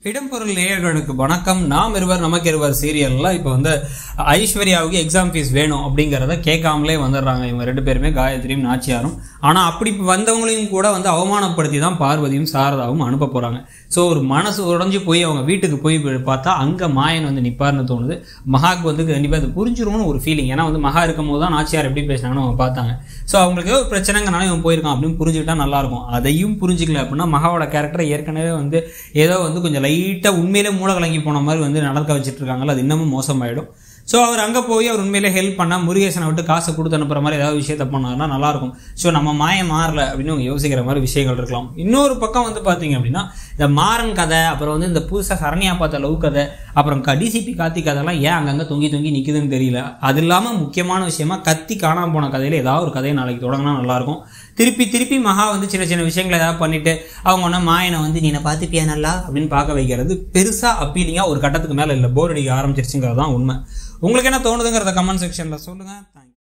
இடம்பொருள் நேயர்களுக்கு வணக்கம் நாம் இருவர் நமக்கு இருவர் சீரியல்ல இப்போ வந்து ஐஸ்வர்யாவுக்கு எக்ஸாம் ஃபீஸ் வேணும் அப்படிங்கிறத கேட்காமலே வந்துடுறாங்க இவங்க ரெண்டு பேருமே காயத்ரியும் நாச்சியாரும் ஆனால் அப்படி வந்தவங்களையும் கூட வந்து அவமானப்படுத்தி தான் பார்வதியும் சாரதாவும் அனுப்ப போகிறாங்க ஸோ ஒரு மனசு உடஞ்சி போய் அவங்க வீட்டுக்கு போய் பார்த்தா அங்கே மாயன் வந்து நிப்பார்னு தோணுது மகாக்கு வந்து கண்டிப்பாக அது புரிஞ்சிரும்னு ஒரு ஃபீலிங் ஏன்னா வந்து மகா இருக்கும் போது தான் நாச்சியார் எப்படி பேசினாங்கன்னு அவங்க பார்த்தாங்க ஸோ அவங்களுக்கு ஏதோ ஒரு பிரச்சனைங்கனால இவன் போயிருக்கான் அப்படின்னு புரிஞ்சுக்கிட்டா நல்லாயிருக்கும் அதையும் புரிஞ்சிக்கல அப்படின்னா மகாவோட கேரக்டரை ஏற்கனவே வந்து ஏதோ வந்து கொஞ்சம் லைட்டாக உண்மையிலே மூளை கலங்கி போன மாதிரி வந்து நடக்க வச்சுட்டு இருக்காங்களோ அது இன்னமும் மோசமாயிடும் ஸோ அவர் அங்கே போய் அவர் உண்மையிலே ஹெல்ப் பண்ணால் முருகேசனை விட்டு காசை கொடுத்து அனுப்புற மாதிரி ஏதாவது விஷயத்த பண்ணாருன்னா நல்லாயிருக்கும் ஸோ நம்ம மாயம் மாறல அப்படின்னு அவங்க யோசிக்கிற மாதிரி விஷயங்கள் இருக்கலாம் இன்னொரு பக்கம் வந்து பார்த்தீங்க அப்படின்னா இந்த மாறன் கதை அப்புறம் வந்து இந்த புதுசாக சரணியா பார்த்த லவ் கதை அப்புறம் டிசிபி கார்த்தி கதைலாம் ஏன் அங்கங்கே தொங்கி தொங்கி நிற்குதுன்னு தெரியல அது இல்லாமல் முக்கியமான விஷயமா கத்தி காணாமல் போன கதையில் ஏதாவது ஒரு கதையை நாளைக்கு தொடங்கினா நல்லாயிருக்கும் திருப்பி திருப்பி மகா வந்து சின்ன சின்ன விஷயங்களை ஏதாவது பண்ணிட்டு அவங்க ஒன்று மாயனை வந்து நீ என்னை பார்த்துப்பியா நல்லா அப்படின்னு பார்க்க வைக்கிறது பெருசாக அப்பீலிங்காக ஒரு கட்டத்துக்கு மேலே இல்லை போர் அடிக்க ஆரம்பிச்சிருச்சுங்கிறது தான் உண்மை உங்களுக்கு என்ன தோணுதுங்கிறத கமெண்ட் செக்ஷனில் சொல்லுங்கள் தேங்க்யூ